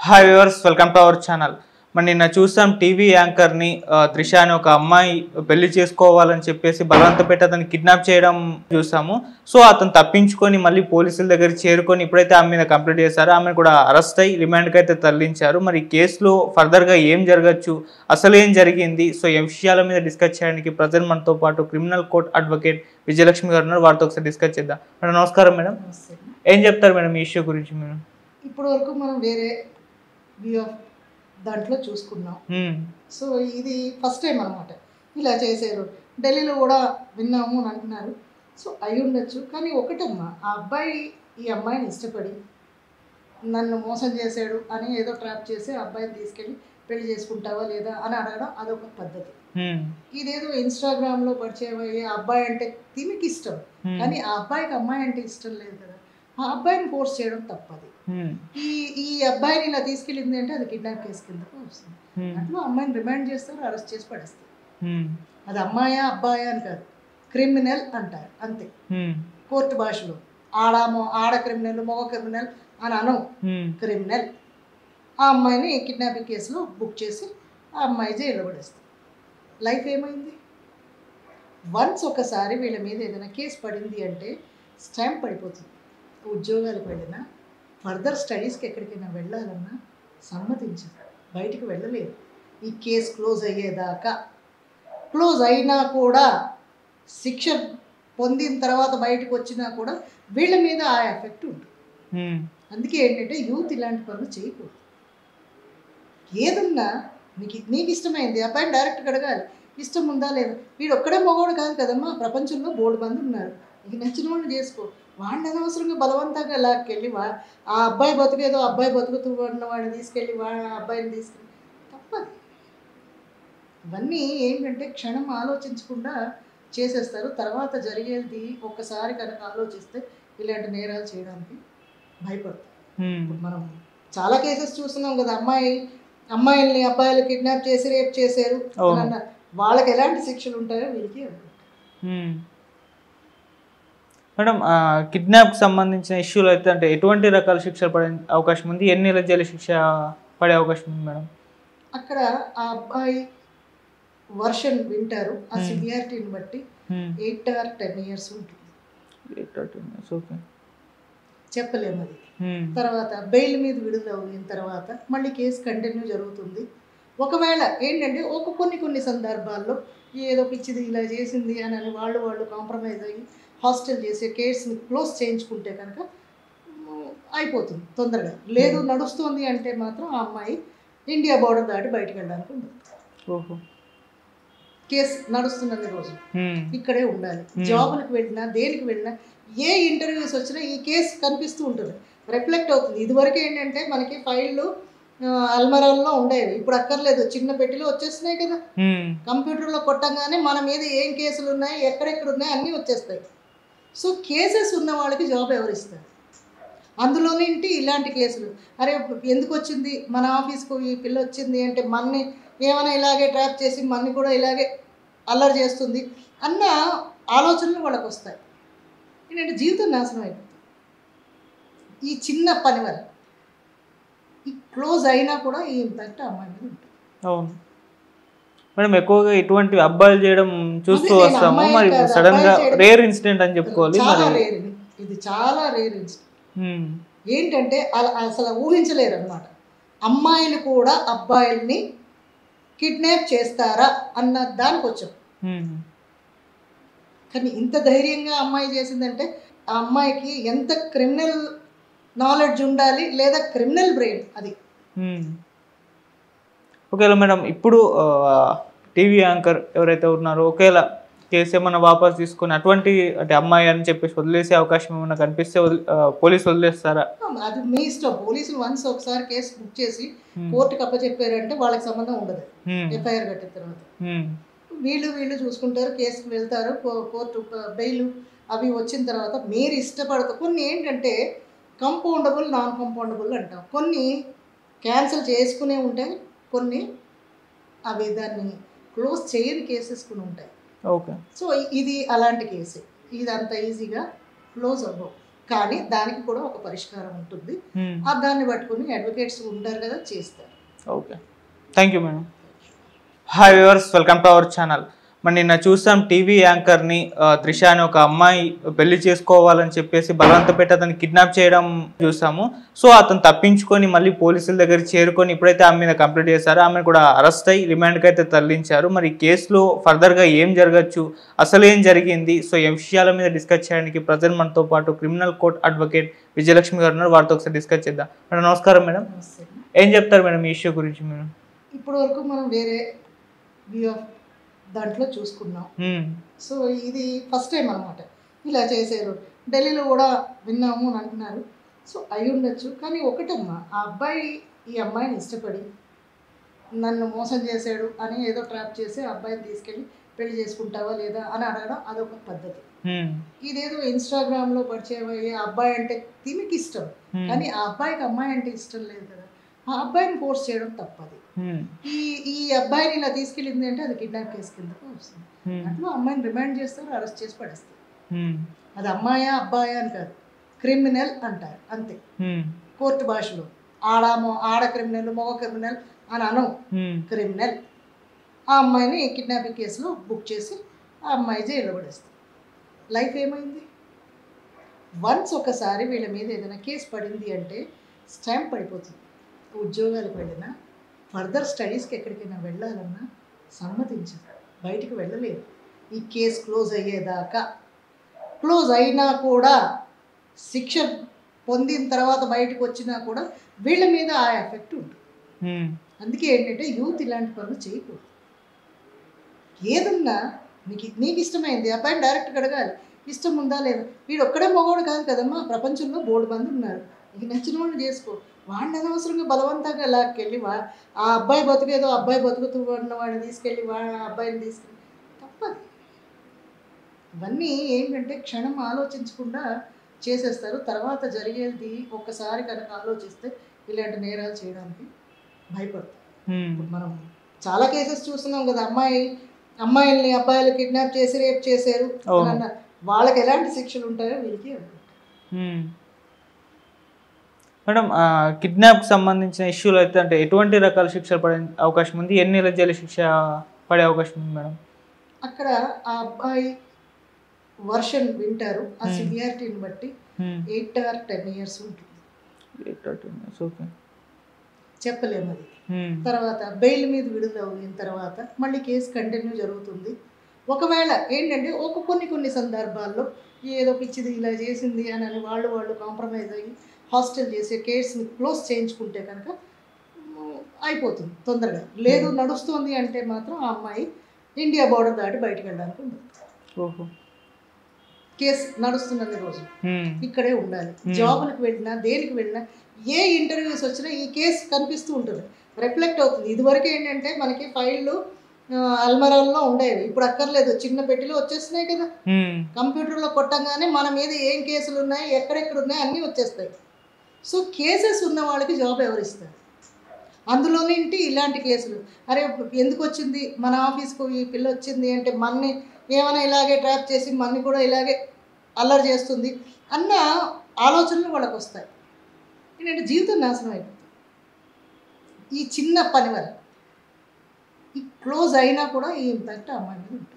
Hi viewers welcome to our channel మరి నిన్న చూసాం టీవీ యాంకర్ని ఆ, త్రిష అని ఒక అమ్మాయి పెళ్లి చేసుకోవాలని చెప్పేసి బలవంత పెట్టి అతన్ని కిడ్నాప్ చేయడం చూసాము సో అతను తప్పించుకొని మళ్ళీ పోలీసుల దగ్గర చేరుకొని ఇప్పుడైతే ఆమె మీద కంప్లీట్ చేశారో ఆమె కూడా అరెస్ట్ అయ్యి రిమాండ్కి అయితే తరలించారు మరి ఈ కేసులో ఫర్దర్గా ఏం జరగచ్చు అసలు ఏం జరిగింది సో ఈ విషయాల మీద డిస్కస్ చేయడానికి ప్రజెంట్ మనతో పాటు క్రిమినల్ కోర్ట్ అడ్వకేట్ విజయలక్ష్మి గారు ఉన్నారు వారితో ఒకసారి డిస్కస్ చేద్దాం మేడం నమస్కారం మేడం నమస్తే. ఏం చెప్తారు మేడం ఈ ఇష్యూ గురించి మేడం ఇప్పటి వరకు మనం వేరే వ్యూ ఆఫ్ దాంట్లో చూసుకున్నాం హ్మ్. సో ఇది ఫస్ట్ టైం అనమాట ఇలా చేశారు ఢిల్లీలో కూడా విన్నాము అని అంటున్నారు సో అయి ఉండొచ్చు కానీ ఒకటమ్మా ఆ అబ్బాయి ఈ అమ్మాయిని ఇష్టపడి నన్ను మోసం చేశాడు అని ఏదో ట్రాప్ చేసి ఆ అబ్బాయిని తీసుకెళ్ళి పెళ్లి చేసుకుంటావా లేదా అని అడగడం అదొక పద్ధతి హ్మ్. ఇదేదో ఇన్స్టాగ్రామ్లో పరిచయం అయ్యి ఆ అబ్బాయి అంటే తిమికి ఇష్టం హ్మ్. కానీ ఆ అబ్బాయికి అమ్మాయి అంటే ఇష్టం లేదు కదా ఆ అబ్బాయిని ఫోర్స్ చేయడం తప్పది హ్మ్. ఈ ఈ అబ్బాయిని ఇలా తీసుకెళ్ళింది అంటే అది కిడ్నాప్ కేసు కిందకు వస్తుంది హ్మ్. అట్లా అమ్మాయిని రిమాండ్ చేస్తారు అరెస్ట్ చేసి పడేస్తారు హ్మ్. అది అమ్మాయా అబ్బాయా అని కాదు క్రిమినల్ అంటారు అంతే హ్మ్. కోర్టు భాషలో ఆడ మొ- ఆడ క్రిమినల్ మగ క్రిమినల్ అని అనం హ్మ్. క్రిమినల్ ఆ అమ్మాయిని కిడ్నాపింగ్ కేసులో బుక్ చేసి ఆ అమ్మాయి జైల్లో పడేస్తారు లైఫ్ ఏమైంది వన్స్ ఒకసారి వీళ్ళ మీద ఏదైనా కేసు పడింది అంటే స్టాంప్ పడిపోతుంది ఉద్యోగాలకు వెళ్ళినా ఫర్దర్ స్టడీస్కి ఎక్కడికైనా వెళ్ళాలన్నా సమ్మతించదు బయటికి వెళ్ళలేరు ఈ కేసు క్లోజ్ అయ్యేదాకా క్లోజ్ అయినా కూడా శిక్ష పొందిన తర్వాత బయటకు వచ్చినా కూడా వీళ్ళ మీద ఆ ఎఫెక్ట్ ఉంటుంది హ్మ్. అందుకే ఏంటంటే యూత్ ఇలాంటి పనులు చేయకూడదు ఏదన్నా నీకు నీకు ఇష్టమైంది అబ్బాయిని డైరెక్ట్గా అడగాలి ఇష్టం ఉందా లేదా వీడు ఒక్కడే మగవాడు కాదు కదమ్మా ప్రపంచంలో బోర్డు మంది ఉన్నారు నీకు నచ్చిన వాడిని చేసుకో వాడిని అనవసరంగా బలవంతంగా లాక్కెళ్ళి వా ఆ అబ్బాయి బతుకేదో అబ్బాయి బతుకుతూ ఉన్న వాడిని తీసుకెళ్ళి వా ఆ అబ్బాయిని తీసుకెళ్ళి తప్పదు ఇవన్నీ ఏంటంటే క్షణం ఆలోచించకుండా చేసేస్తారు తర్వాత జరిగేది ఒక్కసారి కనుక ఆలోచిస్తే ఇలాంటి నేరాలు చేయడానికి భయపడతారు హ్మ్. ఇప్పుడు మనం చాలా కేసెస్ చూస్తున్నాం కదా అమ్మాయి అమ్మాయిల్ని అబ్బాయిలు కిడ్నాప్ చేసి రేప్ చేశారు అని అవును. అన్నారు వాళ్ళకి ఎలాంటి శిక్షలు ఉంటాయో వీళ్ళకి అనుకుంటా. హ్మ్. మేడం కిడ్నాప్కి సంబంధించిన ఇష్యూలు అయితే అంటే ఎటువంటి రకాల శిక్షలు పడే అవకాశం ఉంది ఎన్ని నెలల జైలు శిక్ష పడే అవకాశం ఉంది మేడం అక్కడ ఆ అబ్బాయి వర్షన్ వింటారు ఆ Hmm. సివియారిటీని బట్టి hmm. Eight or ten years ఉంటుంది ఓకే చెప్పలేము అది హ్మ్. తర్వాత బెయిల్ మీద విడుదల అయిన తర్వాత మళ్ళీ కేసు కంటిన్యూ జరుగుతుంది ఒకవేళ ఏంటంటే ఒక కొన్ని కొన్ని సందర్భాల్లో ఏదో పిచ్చిది ఇలా చేసింది అని అని వాళ్ళు వాళ్ళు కాంప్రమైజ్ అయ్యి హాస్టల్ చేసే కేసుని క్లోజ్ చేయించుకుంటే కనుక మ్, అయిపోతుంది తొందరగా లేదు నడుస్తుంది అంటే మాత్రం ఆ అమ్మాయి ఇండియా బార్డర్ దాటి బయటకు వెళ్ళడానికి ఉండదు ఓహో కేసు నడుస్తున్నది రోజు హ్మ్. ఇక్కడే ఉండాలి Hmm. జాబులకు వెళ్ళినా దేనికి వెళ్ళినా ఏ ఇంటర్వ్యూస్ వచ్చినా ఈ కేసు కనిపిస్తూ ఉంటుంది రిఫ్లెక్ట్ అవుతుంది ఇదివరకు ఏంటంటే మనకి ఫైళ్ళు అల్మరాల్లో ఉండేవి ఇప్పుడు అక్కర్లేదు చిన్న పెట్టిలో వచ్చేస్తున్నాయి కదా హ్మ్. కంప్యూటర్లో కొట్టంగానే మన మీద ఏం కేసులు ఉన్నాయి ఎక్కడెక్కడ ఉన్నాయి అన్నీ వచ్చేస్తాయి సో కేసెస్ ఉన్న వాళ్ళకి జాబ్ ఎవరు ఇస్తారు అందులోనేంటి ఇలాంటి కేసులు అరే ఎందుకు వచ్చింది మన ఆఫీస్కు ఈ పిల్ల వచ్చింది అంటే మన్ని ఏమైనా ఇలాగే ట్రాప్ చేసి మన్ని కూడా ఇలాగే అల్లరి చేస్తుంది అన్న ఆలోచనలు వాళ్ళకి వస్తాయి ఏంటంటే జీవితం నాశనం అయిపోతుంది ఈ చిన్న పని వల్ల ఈ క్లోజ్ అయినా కూడా ఈ ఇంపాక్ట్ అమ్మాయి మీద ఉంటుంది అవును మేడం ఎక్కువగా ఇటువంటి అబ్బాయిలు చేయడం చూస్తూ అదే నేను వస్తాము అమ్మాయిలు మరి కాదు, సడన్ గా అబ్బాయిలు చేయడం- రేర్ ఇన్సిడెంట్ అని చెప్పుకోవాలి చాలా మరి రేర్ ఇది. ఇది చాలా రేర్ ఇన్సిడెంట్ హ్మ్. ఏంటంటే అలా అసలు ఊహించలేరు అనమాట అమ్మాయిలు కూడా అబ్బాయిల్ని కిడ్నాప్ చేస్తారా అన్న దానికి వచ్చాం హ్మ్. కానీ ఇంత ధైర్యంగా అమ్మాయి చేసిందంటే ఆ అమ్మాయికి ఎంత క్రిమినల్ నాలెడ్జ్ ఉండాలి లేదా క్రిమినల్ బ్రెయిన్ అది మ్మ్. ఒకవేళ మేడం ఇప్పుడు టీవీ యాంకర్ ఎవరైతే ఉన్నారో ఒకవేళ కేసు ఏమన్నా వాపస్ తీసుకొని అటువంటి అంటే అమ్మాయి అని చెప్పేసి వదిలేసే అవకాశం ఏమన్నా కనిపిస్తే వదిలి ఆ, పోలీసు వదిలేస్తారా అది మీ ఇష్టం పోలీసులు వన్స్ ఒకసారి కేసు బుక్ చేసి మ్మ్. కోర్టుకి అప్పచెప్పారంటే వాళ్ళకి సంబంధం ఉండదు మ్మ్. ఎఫ్ఐఆర్ కట్టిన తర్వాత మ్మ్. వీళ్ళు వీళ్ళు చూసుకుంటారు కేసుకి వెళ్తారు కో- కోర్టు ప- బెయిల్ అవి వచ్చిన తర్వాత మీరు ఇష్టపడతారు కొన్ని ఏంటంటే కంపౌండబుల్ నాన్ కంపౌండబుల్ అంటాం కొన్ని క్యాన్సిల్ చేసుకునే ఉంటాయి కొన్ని అవి దాన్ని క్లోజ్ చేయని కేసెస్ కొన్ని ఉంటాయి ఓకే సో ఇ- ఇది అలాంటి కేసు ఇది అంత ఈజీగా క్లోజ్ అవ్వవు కానీ దానికి కూడా ఒక పరిష్కారం ఉంటుంది మ్మ్. ఆ దాన్ని పట్టుకుని అడ్వకేట్స్ ఉంటారు కదా చేస్తారు okay thank you madam hi viewers welcome to our channel మరి నిన్న చూసాం టీవీ యాంకర్ని ఆ, త్రిష అని ఒక అమ్మాయి పెళ్లి చేసుకోవాలని చెప్పేసి బలవంత పెట్టి అతన్ని కిడ్నాప్ చేయడం చూసాము సో అతను తప్పించుకొని మళ్ళీ పోలీసుల దగ్గర చేరుకొని ఇప్పుడైతే ఆమె మీద కంప్లీట్ చేశారో ఆమె కూడా అరెస్ట్ అయ్యి రిమాండ్కి అయితే తరలించారు మరి ఈ కేసులో ఫర్దర్గా ఏం జరగచ్చు అసలు ఏం జరిగింది సో ఈ విషయాల మీద డిస్కస్ చేయడానికి ప్రజెంట్ మనతో పాటు క్రిమినల్ కోర్ట్ అడ్వకేట్ విజయలక్ష్మి గారు ఉన్నారు వారితో ఒకసారి డిస్కస్ చేద్దాం మేడం నమస్కారం మేడం నమస్తే. ఏం చెప్తారు మేడం ఈ ఇష్యూ గురించి మేడం ఇప్పటి వరకు మనం వేరే వ్యూ ఆఫ్ దాంట్లో చూసుకున్నాం మ్మ్. సో ఇది ఫస్ట్ టైం అనమాట ఇలా చేశారు ఢిల్లీలో కూడా విన్నాము అని అంటున్నారు సో అయి ఉండొచ్చు కానీ ఒకటమ్మా ఆ అబ్బాయి ఈ అమ్మాయిని ఇష్టపడి నన్ను మోసం చేశాడు అని ఏదో ట్రాప్ చేసి ఆ అబ్బాయిని తీసుకెళ్ళి పెళ్లి చేసుకుంటావా లేదా అని అడగడం అదొక పద్ధతి మ్మ్. ఇదేదో ఇన్స్టాగ్రామ్లో పరిచయం అయ్యి ఆ అబ్బాయి అంటే తిమికి ఇష్టం మ్మ్. కానీ ఆ అబ్బాయికి అమ్మాయి అంటే ఇష్టం లేదు కదా ఆ అబ్బాయిని ఫోర్స్ చేయడం తప్పది మ్మ్. ఈ ఈ అబ్బాయిని ఇలా తీసుకెళ్ళింది అంటే అది కిడ్నాప్ కేసు కిందకు వస్తుంది మ్మ్. అట్లా అమ్మాయిని రిమాండ్ చేస్తారు అరెస్ట్ చేసి పడేస్తారు మ్మ్. అది అమ్మాయా అబ్బాయా అని కాదు క్రిమినల్ అంటారు అంతే మ్మ్. కోర్టు భాషలో ఆడ మొ- ఆడ క్రిమినల్ మగ క్రిమినల్ అని అనం మ్మ్. క్రిమినల్ ఆ అమ్మాయిని కిడ్నాపింగ్ కేసులో బుక్ చేసి ఆ అమ్మాయి జైల్లో పడేస్తారు లైఫ్ ఏమైంది వన్స్ ఒకసారి వీళ్ళ మీద ఏదైనా కేసు పడింది అంటే స్టాంప్ పడిపోతుంది ఉద్యోగాలకు వెళ్ళినా ఫర్దర్ స్టడీస్కి ఎక్కడికైనా వెళ్ళాలన్నా సమ్మతించదు బయటికి వెళ్ళలేరు ఈ కేసు క్లోజ్ అయ్యేదాకా క్లోజ్ అయినా కూడా శిక్ష పొందిన తర్వాత బయటకు వచ్చినా కూడా వీళ్ళ మీద ఆ ఎఫెక్ట్ ఉంటుంది మ్మ్. అందుకే ఏంటంటే యూత్ ఇలాంటి పనులు చేయకూడదు ఏదన్నా నీకు నీకు ఇష్టమైంది అబ్బాయిని డైరెక్ట్గా అడగాలి ఇష్టం ఉందా లేదా వీడు ఒక్కడే మగవాడు కాదు కదమ్మా ప్రపంచంలో బోర్డు మంది ఉన్నారు నీకు నచ్చిన వాళ్ళు చేసుకో వాడిని అనవసరంగా బలవంతంగా లాక్కెళ్ళి వా ఆ అబ్బాయి బతుకేదో అబ్బాయి బతుకుతూ ఉన్న వాడిని తీసుకెళ్ళి వాడి ఆ అబ్బాయిని తీసుకెళ్ళి తప్పదు ఇవన్నీ ఏంటంటే క్షణం ఆలోచించకుండా చేసేస్తారు తర్వాత జరిగేది ఒక్కసారి కనుక ఆలోచిస్తే ఇలాంటి నేరాలు చేయడానికి భయపడతారు మ్మ్. ఇప్పుడు మనం చాలా కేసెస్ చూస్తున్నాం కదా అమ్మాయి అమ్మాయిల్ని అబ్బాయిలు కిడ్నాప్ చేసి రేప్ చేశారు అని అవును. అన్నారు. వాళ్ళకి ఎలాంటి శిక్షలు ఉంటాయో వీళ్ళకి ఉంటాయి. మ్మ్. మేడం కిడ్నాప్కి సంబంధించిన ఇష్యూలు అయితే అంటే ఎటువంటి రకాల శిక్షలు పడే అవకాశం ఉంది ఎన్ని నెలల జైలు శిక్ష పడే అవకాశం ఉంది మేడం అక్కడ ఆ అబ్బాయి వర్షన్ వింటారు ఆ Hmm. సివియారిటీని బట్టి hmm. Eight or ten years ఉంటుంది ఓకే చెప్పలేము అది మ్మ్. తర్వాత బెయిల్ మీద విడుదల అయిన తర్వాత మళ్ళీ కేసు కంటిన్యూ జరుగుతుంది ఒకవేళ ఏంటంటే ఒక కొన్ని కొన్ని సందర్భాల్లో ఏదో పిచ్చిది ఇలా చేసింది అని అని వాళ్ళు వాళ్ళు కాంప్రమైజ్ అయ్యి హాస్టల్ చేసే కేసుని క్లోజ్ చేయించుకుంటే కనుక మ్, అయిపోతుంది తొందరగా లేదు నడుస్తుంది అంటే మాత్రం ఆ అమ్మాయి ఇండియా బార్డర్ దాటి బయటకు వెళ్ళడానికి ఉంది ఓహో కేసు నడుస్తున్నది రోజు మ్మ్. ఇక్కడే ఇక్కడే ఉండాలి Hmm. జాబులకు వెళ్ళినా దేనికి వెళ్ళినా ఏ ఇంటర్వ్యూస్ వచ్చినా ఈ కేసు కనిపిస్తూ ఉంటుంది రిఫ్లెక్ట్ అవుతుంది ఇదివరకు ఏంటంటే మనకి ఫైళ్ళు అల్మరాల్లో ఉండేవి ఇప్పుడు అక్కర్లేదు చిన్న పెట్టిలో వచ్చేస్తున్నాయి కదా మ్మ్. కంప్యూటర్లో కొట్టంగానే మన మీద ఏం కేసులు ఉన్నాయి ఎక్కడెక్కడ ఉన్నాయి అన్నీ వచ్చేస్తాయి సో కేసెస్ ఉన్న వాళ్ళకి జాబ్ ఎవరు ఇస్తారు అందులోనేంటి ఇలాంటి కేసులు అరే ఎందుకు వచ్చింది మన ఆఫీస్కు ఈ పిల్ల వచ్చింది అంటే మన్ని ఏమైనా ఇలాగే ట్రాప్ చేసి మన్ని కూడా ఇలాగే అల్లరి చేస్తుంది అన్న ఆలోచనలు వాళ్ళకి వస్తాయి ఏంటంటే జీవితం నాశనం అయిపోతుంది ఈ చిన్న పని వల్ల ఈ క్లోజ్ అయినా కూడా ఈ ఇంపాక్ట్ అమ్మాయి మీద ఉంటుంది